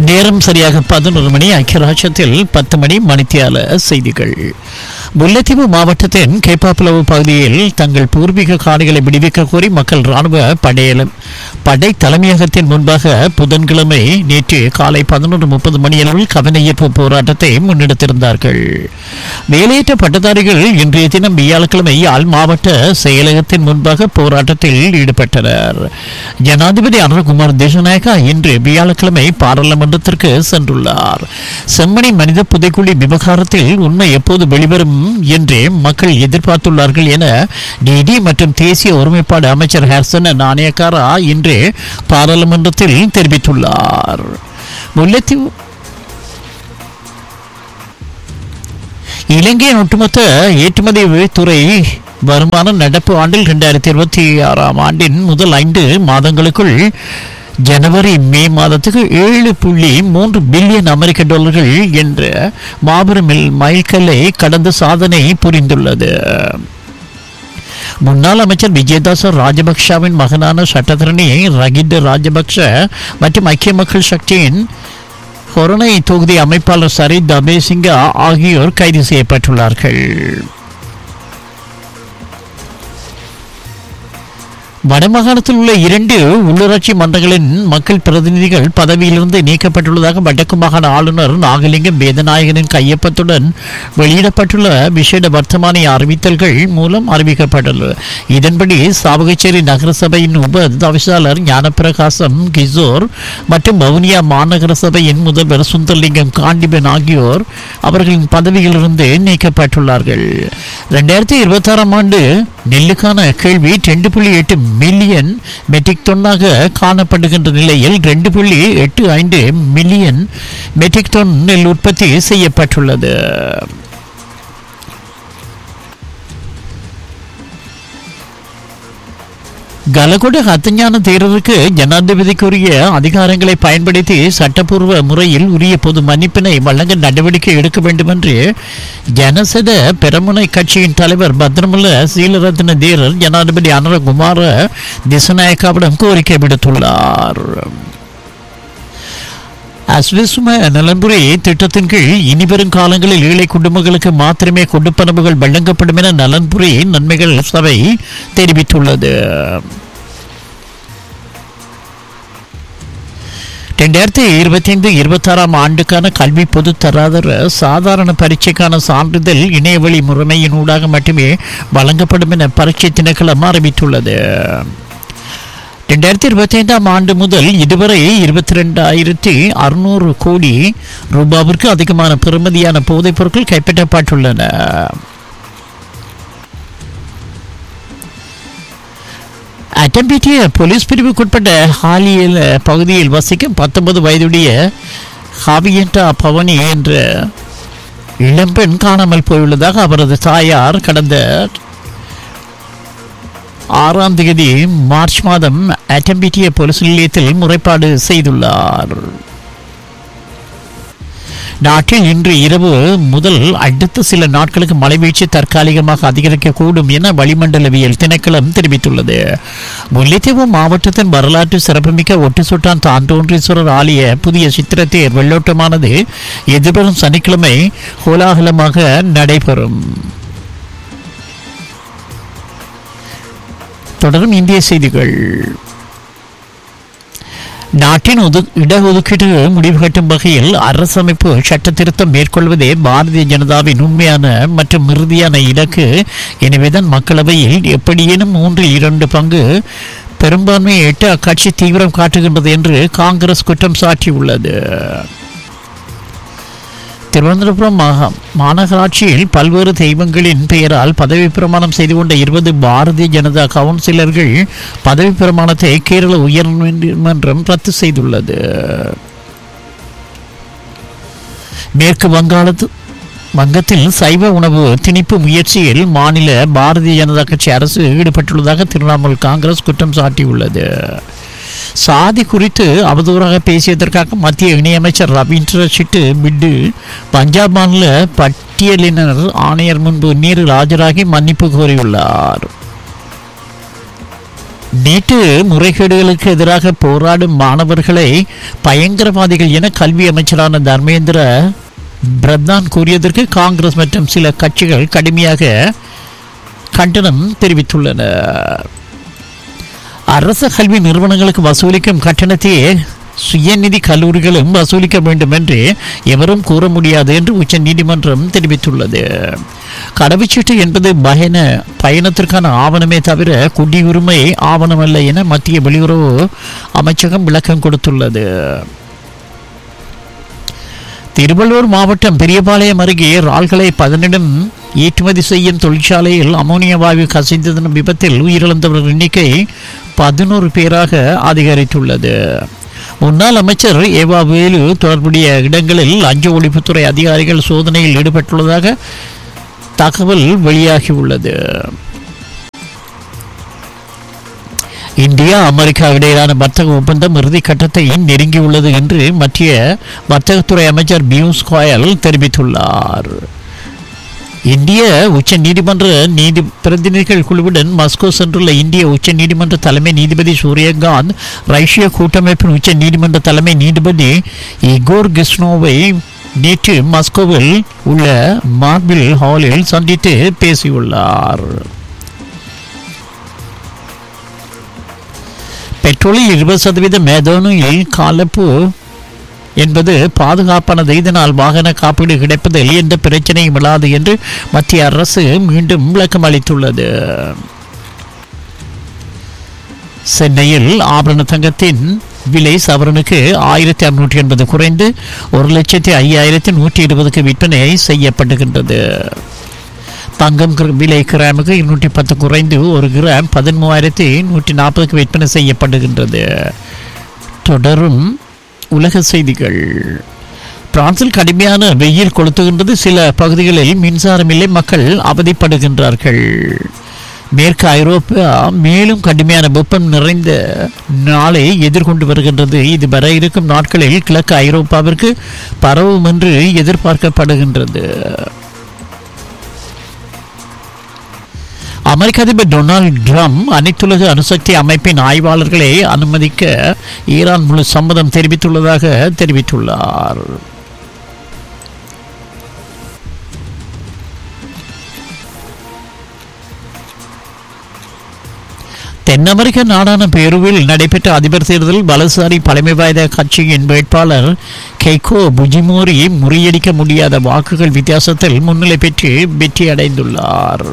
நேரம் சரியாக பதினொரு மணி ஐக்கியராட்சத்தில் பத்து மணி மணித்தியால செய்திகள் முல்லைத்தீவு மாவட்டத்தின் கேப்பாப்புலவு பகுதியில் தங்கள் பூர்வீக காணிகளை விடுவிக்க கோரி மக்கள் ராணுவ படையல படை தலைமையகத்தின் முன்பாக புதன்கிழமை நேற்று காலை பதினொன்று முப்பது மணியளவில் கவனஈர்ப்பு போராட்டத்தை முன்னெடுத்திருந்தார்கள் வேலையற்ற பட்டதாரிகள் இன்றைய தினம் வியாழக்கிழமை யாழ் மாவட்ட செயலகத்தின் முன்பாக போராட்டத்தில் ஈடுபட்டனர் ஜனாதிபதி அனுர்குமார் தேசநாயகா இன்று வியாழக்கிழமை பாராளுமன்றத்திற்கு சென்றுள்ளார் செம்மணி மனித புதைக்குழி விவகாரத்தில் உண்மை எப்போது வெளிவரும் என்று மக்கள் எதிர்பார்த்துள்ளார்கள் என நீதி மற்றும் தேசிய ஒருமைப்பாடு அமைச்சர் ஹர்சன் நாணயக்காரா இன்று பாராளுமன்றத்தில் தெரிவித்துள்ளார் முல்லைத்தீவு இலங்கையின் ஒட்டுமொத்த ஏற்றுமதி துறை வருமானம் நடப்பு ஆண்டில் இரண்டாயிரத்தி இருபத்தி ஆறாம் ஆண்டின் முதல் ஐந்து மாதங்களுக்குள் ஜனவரி மே மாதத்துக்கு ஏழு புள்ளி மூன்று பில்லியன் அமெரிக்க டாலர்கள் என்ற மாபெரும் மைல்கல்லை கடந்த சாதனை புரிந்துள்ளது முன்னாள் அமைச்சர் விஜயதாச ராஜபக்ஷவின் மகனான சட்டத்தரணி ரகித் ராஜபக்ஷ மற்றும் ஐக்கிய மக்கள் சக்தியின் கொரோனை தொகுதி அமைப்பாளர் சரித் தபேசிங்கா ஆகியோர் கைது செய்யப்பட்டுள்ளார்கள் வடமாகாணத்தில் உள்ள இரண்டு உள்ளூராட்சி மன்றங்களின் மக்கள் பிரதிநிதிகள் பதவியிலிருந்து நீக்கப்பட்டுள்ளதாக வடக்கு மாகாண ஆளுநர் நாகலிங்கம் வேதநாயகனின் கையொப்பத்துடன் வெளியிடப்பட்டுள்ள விசேட வர்த்தமானி அறிவித்தல்கள் மூலம் அறிவிக்கப்பட்டுள்ளது இதன்படி சாவகச்சேரி நகரசபையின் உப தவிசாளர் ஞானப்பிரகாசம் கிஷோர் மற்றும் வவுனியா மாநகர சபையின் முதல்வர் சுந்தர்லிங்கம் காண்டிபன் ஆகியோர் அவர்களின் பதவியிலிருந்து நீக்கப்பட்டுள்ளார்கள் ரெண்டாயிரத்தி இருபத்தாறாம் ஆண்டு நெல்லுக்கான கேள்வி ரெண்டு புள்ளி எட்டு மில்லியன் மெட்ரிக் டன்னாக காணப்படுகின்ற நிலையில் ரெண்டு புள்ளி எட்டு ஐந்து மில்லியன் மெட்ரிக் டன் நெல் உற்பத்தி செய்யப்பட்டுள்ளது கலகொட ஹத்தஞான தேரருக்கு ஜனாதிபதிக்குரிய அதிகாரங்களை பயன்படுத்தி சட்டப்பூர்வ முறையில் உரிய பொது மன்னிப்பினை வழங்க நடவடிக்கை எடுக்க வேண்டும் என்று ஜனசத பெரமுனை கட்சியின் தலைவர் பத்ரமுல்ல சீலரத்ன தேரர் ஜனாதிபதி அனுரகுமார திசநாயக்காவிடம் கோரிக்கை விடுத்துள்ளார் அஸ்விஸ்ம நலன்புரி திட்டத்தின் கீழ் இனிவரும் காலங்களில் ஏழை குடும்பங்களுக்கு மாத்திரமே கொடுப்பனவுகள் வழங்கப்படும் என நலன்புரி நன்மைகள் சபை தெரிவித்துள்ளது ரெண்டாயிரத்தி இருபத்தி ஐந்து இருபத்தாறாம் ஆண்டுக்கான கல்வி பொது தராதர சாதாரண பரீட்சைக்கான சான்றிதழ் இணையவழி முறைமையினூடாக மட்டுமே வழங்கப்படும் என பரீட்சை திணைக்களம் அறிவித்துள்ளது ரெண்டாயிரத்தி இருபத்தி ஐந்தாம் ஆண்டு முதல் இதுவரை இருபத்தி ரெண்டாயிரத்தி அறுநூறு கோடி ரூபாவிற்கு அதிகமான பெறுமதியான போதைப் பொருட்கள் கைப்பற்றப்பட்டுள்ளன அட்டம்பிட்டிய போலீஸ் பிரிவுக்குட்பட்ட ஹாலியல் பகுதியில் வசிக்கும் பத்தொன்பது வயதுடைய ஹாவியண்டா பவனி என்ற இளம்பெண் காணாமல் போயுள்ளதாக அவரது தாயார் கடந்த ஆறாம் தேதி மார்ச் மாதம் அட்டம்பிட்டிய போலீஸ் நிலையத்தில் முறைப்பாடு செய்துள்ளார் நாட்டில் இன்று இரவு முதல் அடுத்த சில நாட்களுக்கு மழை வீழ்ச்சி தற்காலிகமாக அதிகரிக்கக்கூடும் என வளிமண்டலவியல் திணைக்களம் தெரிவித்துள்ளது முல்லைத்தீவு மாவட்டத்தின் வரலாற்று சிறப்புமிக்க ஒட்டுசுட்டான் தாண்டோன்றீஸ்வரர் ஆலய புதிய சித்திரத்தேர் வெள்ளோட்டமானது எதிர்வரும் சனிக்கிழமை கோலாகலமாக நடைபெறும் தொடரும் இந்திய செய்திகள் நாட்டின் ஒது இடஒதுக்கீடு முடிவு கட்டும் வகையில் அரசமைப்பு சட்ட திருத்தம் மேற்கொள்வதே பாரதிய ஜனதாவின் உண்மையான மற்றும் இறுதியான இலக்கு எனவேதான் மக்களவையில் எப்படியேனும் மூன்றில் இரண்டு பங்கு பெரும்பான்மையை எட்டு அக்கட்சி தீவிரம் காட்டுகின்றது என்று காங்கிரஸ் குற்றம் சாட்டியுள்ளது திருவனந்தபுரம் மாநகராட்சியில் பல்வேறு தெய்வங்களின் பெயரால் பதவி பிரமாணம் செய்து கொண்ட இருபது பாரதிய ஜனதா கவுன்சிலர்கள் பதவி பிரமாணத்தை கேரள உயர்நீதிமன்றம் ரத்து செய்துள்ளது மேற்கு வங்காளத்து வங்கத்தில் சைவ உணவு திணிப்பு முயற்சியில் மாநில பாரதிய ஜனதா கட்சி அரசு ஈடுபட்டுள்ளதாக திரிணாமுல் காங்கிரஸ் குற்றம் சாட்டியுள்ளது சாதி குறித்து அவதூறாக பேசியதற்காக மத்திய இணையமைச்சர் ரவீந்திர சிட்டு பிட்டு பஞ்சாப் மாநில பட்டியலினர் ஆணையர் முன்பு நேரில் ஆஜராகி மன்னிப்பு கோரியுள்ளார் நீட்டு முறைகேடுகளுக்கு எதிராக போராடும் மாணவர்களை பயங்கரவாதிகள் என கல்வி அமைச்சரான தர்மேந்திர பிரதான் கூறியதற்கு காங்கிரஸ் மற்றும் சில கட்சிகள் கடுமையாக கண்டனம் தெரிவித்துள்ளன அரசு கல்வி நிறுவனங்களுக்கு வசூலிக்கும் கட்டணத்தையே சுயநிதி கல்லூரிகளும் வசூலிக்க வேண்டும் என்று எவரும் கூற முடியாது என்று உச்ச நீதிமன்றம் தெரிவித்துள்ளது கடவுச்சீட்டு என்பது பயண பயணத்திற்கான ஆவணமே தவிர குடியுரிமை ஆவணமல்ல என மத்திய வெளியுறவு அமைச்சகம் விளக்கம் கொடுத்துள்ளது திருவள்ளூர் மாவட்டம் பெரியபாளையம் அருகே ரால்களை பதினெடும் ஏற்றுமதி செய்யும் தொழிற்சாலையில் அமோனியா வாயு கசிந்ததன் விபத்தில் உயிரிழந்தவர்கள் எண்ணிக்கை பதினோரு பேராக அதிகரித்துள்ளது முன்னாள் அமைச்சர் ஏவா வேலு தொடர்புடைய இடங்களில் லஞ்ச ஒழிப்புத்துறை அதிகாரிகள் சோதனையில் ஈடுபட்டுள்ளதாக தகவல் வெளியாகியுள்ளது இந்தியா அமெரிக்கா இடையிலான வர்த்தக ஒப்பந்தம் இறுதி கட்டத்தை நெருங்கியுள்ளது என்று மத்திய வர்த்தகத்துறை அமைச்சர் பியூஷ் கோயல் தெரிவித்துள்ளார் இந்திய உச்ச நீதிமன்ற நீதி பிரதிநிதிகள் குழுவுடன் மாஸ்கோ சென்றுள்ள இந்திய உச்ச நீதிமன்ற தலைமை நீதிபதி சூரியகாந்த் ரஷ்ய கூட்டமைப்பின் உச்ச நீதிமன்ற தலைமை நீதிபதி இகோர் கிஸ்னோவை நேற்று மாஸ்கோவில் உள்ள மார்பிள் ஹாலில் சந்தித்து பேசியுள்ளார் பெட்ரோலில் இருபது சதவீத மேதோனில் கலப்பு என்பது பாதுகாப்பானது இதனால் வாகன காப்பீடு கிடைப்பதில் எந்த பிரச்சனையும் இல்லாது என்று மத்திய அரசு மீண்டும் விளக்கம் அளித்துள்ளது சென்னையில் ஆபரண தங்கத்தின் விலை சவரனுக்கு ஆயிரத்தி அறுநூற்றி எண்பது குறைந்து ஒரு லட்சத்தி ஐயாயிரத்தி நூற்றி இருபதுக்கு விற்பனை செய்யப்படுகின்றது தங்கம் கிர- விலை கிராமுக்கு இருநூற்றி பத்து குறைந்து ஒரு கிராம் பதிமூவாயிரத்தி நூற்றி நாற்பதுக்கு விற்பனை செய்யப்படுகின்றது தொடரும் உலக செய்திகள் பிரான்சில் கடுமையான வெயில் கொளுத்துகின்றது சில பகுதிகளில் மின்சாரம் இல்லை மக்கள் அவதிப்படுகின்றார்கள் மேற்கு ஐரோப்பா மேலும் கடுமையான வெப்பம் நிறைந்த நாளை எதிர்கொண்டு வருகின்றது இது வர இருக்கும் நாட்களில் கிழக்கு ஐரோப்பாவிற்கு பரவும் என்று எதிர்பார்க்கப்படுகின்றது அமெரிக்க அதிபர் டொனால்ட் ட்ரம்ப் அனைத்துலக அணுசக்தி அமைப்பின் ஆய்வாளர்களை அனுமதிக்க ஈரான் முழு சம்மதம் தெரிவித்துள்ளதாக தெரிவித்துள்ளார் தென் அமெரிக்க நாடான பெருவில் நடைபெற்ற அதிபர் தேர்தலில் வலதுசாரி பழமை வாய்ந்த கட்சியின் வேட்பாளர் கெய்கோ புஜிமோரி முறியடிக்க முடியாத வாக்குகள் வித்தியாசத்தில் முன்னிலை பெற்று வெற்றி அடைந்துள்ளார்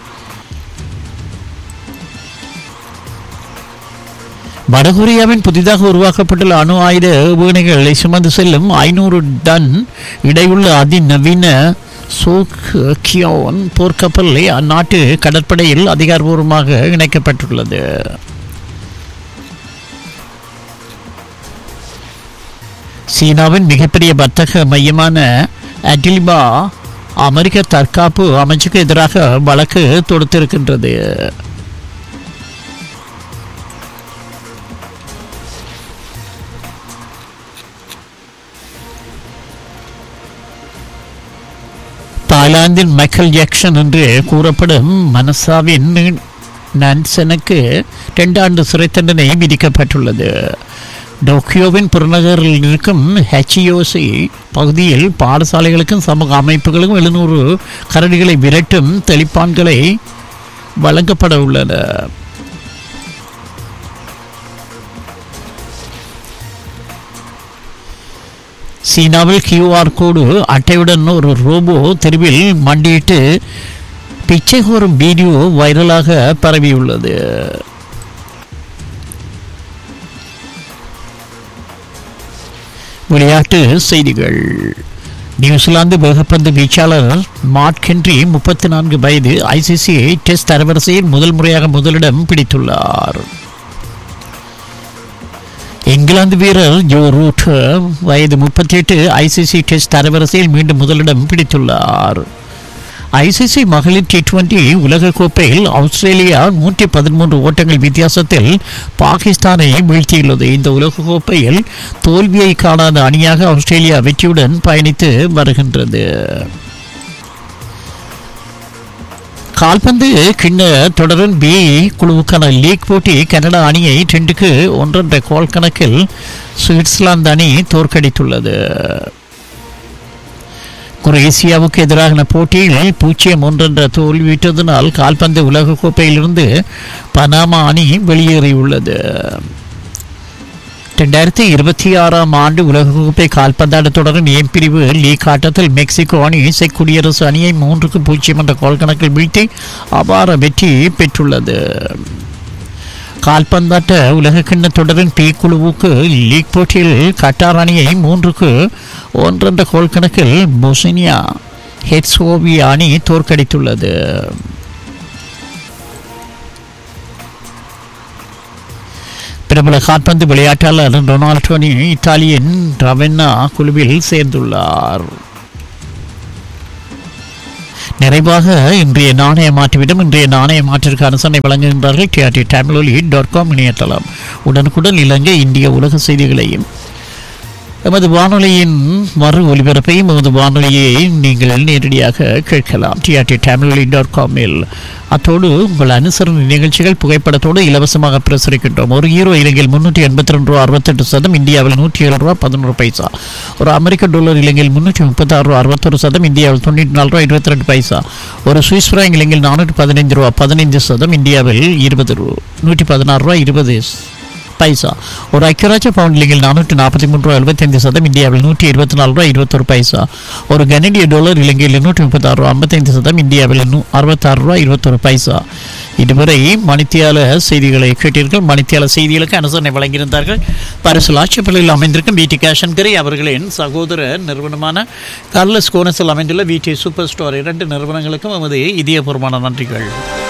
வடகொரியாவின் புதிதாக உருவாக்கப்பட்டுள்ள அணு ஆயுத ஏவுகணைகளை சுமந்து செல்லும் ஐநூறு டன் இடையுள்ள அதிநவீன சோக்யோன் போர்க்கப்பல் அந்நாட்டு கடற்படையில் அதிகாரப்பூர்வமாக இணைக்கப்பட்டுள்ளது சீனாவின் மிகப்பெரிய வர்த்தக மையமான அட்டிலிபா அமெரிக்க தற்காப்பு அமைச்சுக்கு எதிராக வழக்கு தொடுத்திருக்கின்றது தாய்லாந்தின் மைக்கேல் ஜாக்சன் என்று கூறப்படும் மனசாவின் நான்சனுக்கு ரெண்டு ஆண்டு சிறை தண்டனை விதிக்கப்பட்டுள்ளது டோக்கியோவின் புறநகரில் இருக்கும் ஹெச்இஓசி பகுதியில் பாடசாலைகளுக்கும் சமூக அமைப்புகளுக்கும் எழுநூறு கரடிகளை விரட்டும் தெளிப்பான்களை வழங்கப்பட உள்ளன சீனாவில் கியூஆர் கோடு அட்டையுடன் ஒரு ரோபோ தெருவில் மண்டியிட்டு பிச்சை கோரும் வீடியோ வைரலாக பரவியுள்ளது விளையாட்டு செய்திகள் நியூசிலாந்து வேகப்பந்து வீச்சாளர் மார்க் ஹென்றி முப்பத்தி நான்கு வயது ஐசிசி டெஸ்ட் தரவரிசையில் முதல் முறையாக முதலிடம் பிடித்துள்ளார் இங்கிலாந்து வீரர் ஜோ ரூட் வயது முப்பத்தி எட்டு ஐசிசி டெஸ்ட் தரவரிசையில் மீண்டும் முதலிடம் பிடித்துள்ளார் ஐசிசி மகளிர் டி டுவெண்டி உலகக்கோப்பையில் ஆஸ்திரேலியா நூற்றி பதிமூன்று ஓட்டங்கள் வித்தியாசத்தில் பாகிஸ்தானை வீழ்த்தியுள்ளது இந்த உலகக்கோப்பையில் தோல்வியை காணாத அணியாக ஆஸ்திரேலியா வெற்றியுடன் பயணித்து வருகின்றது கால்பந்து கிண்ண தொடரின் பி குழுவுக்கான லீக் போட்டி கனடா அணியை ரெண்டுக்கு ஒன்றென்ற கோல் கணக்கில் சுவிட்சர்லாந்து அணி தோற்கடித்துள்ளது குரேசியாவுக்கு எதிரான போட்டியில் பூஜ்ஜியம் ஒன்றென்ற தோல்வியிட்டதனால் கால்பந்து உலகக்கோப்பையிலிருந்து பனாமா அணி வெளியேறியுள்ளது ரெண்டாயிரத்தி இருபத்தி ஆறாம் ஆண்டு உலகக்கோப்பை கால்பந்தாட்ட தொடரின் ஏ பிரிவு லீக் ஆட்டத்தில் மெக்சிகோ அணி செக் குடியரசு அணியை மூன்றுக்கு பூஜ்ஜியம் என்ற கோல் கணக்கில் வீழ்த்தி அபார வெற்றி பெற்றுள்ளது கால்பந்தாட்ட உலகக்கிண்ண தொடரின் பி குழுவுக்கு லீக் போட்டியில் கட்டார் அணியை மூன்றுக்கு ஒன்றென்ற கோல் கணக்கில் பொசினியா ஹெட்ஸோவியா அணி தோற்கடித்துள்ளது பிரபல கால்பந்து விளையாட்டாளர் ரொனால்டோனி இத்தாலியின் ரவென்னா குழுவில் சேர்ந்துள்ளார் நிறைவாக இன்றைய நாணய மாற்றிவிடும் இன்றைய நாணய மாற்றிற்கு அரசனை வழங்குகின்றார்கள் டிஆர்டி டேம்லோலி டாட் காம் இணையதளம் உடனுக்குடன் இலங்கை இந்திய உலக செய்திகளையும் எமது வானொலியின் மறு ஒலிபரப்பையும் எமது வானொலியை நீங்கள் நேரடியாக கேட்கலாம் டிஆர்டி டேம்லோலி டாட் காமில் அத்தோடு உங்கள் அனுசரணை நிகழ்ச்சிகள் புகைப்படத்தோடு இலவசமாக பிரசுரிக்கின்றோம் ஒரு ஹீரோ இலங்கையில் முன்னூற்றி எண்பத்தி ரெண்டு ரூபா அறுபத்தெட்டு சதம் இந்தியாவில் நூற்றி ஏழு ரூபா பதினோரு பைசா ஒரு அமெரிக்க டாலர் இலங்கையில் முன்னூற்றி முப்பத்தாறு ரூபா அறுபத்தொரு சதம் இந்தியாவில் தொண்ணூற்றி நாலு ரூபா இருபத்தி ரெண்டு பைசா ஒரு சுவிஸ் ஃப்ராங்க் இலங்கையில் நானூற்றி பதினைந்து ரூபா பதினைந்து சதம் இந்தியாவில் இருபது ரூ நூற்றி பதினாறு ரூபா இருபது பைசா ஒரு ஐக்கியராஜ்ய பவுண்ட் இலங்கையில் நானூற்றி நாற்பத்தி மூன்று ரூபா எழுபத்தைந்து சதம் இந்தியாவில் நூற்றி இருபத்தி நாலு ரூபா இருபத்தொரு பைசா ஒரு கனடிய டாலர் இலங்கையில் நூற்றி முப்பத்தாறு ரூபா ஐம்பத்தைந்து சதம் இந்தியாவில் நூ அறுபத்தாறு ரூபா இருபத்தொரு பைசா இதுவரை மணித்தியால செய்திகளை கேட்டீர்கள் மணித்தியால செய்திகளுக்கு அனுசரணை வழங்கியிருந்தார்கள் பரிசு லாட்சப்பள்ளியில் அமைந்திருக்கும் வீட்டி கேஷன்கரை அவர்களின் சகோதர நிறுவனமான கார்லஸ் கோனஸில் அமைந்துள்ள வீட்டி சூப்பர் ஸ்டோர் இரண்டு நிறுவனங்களுக்கும் எமது இதயபூர்வமான நன்றிகள்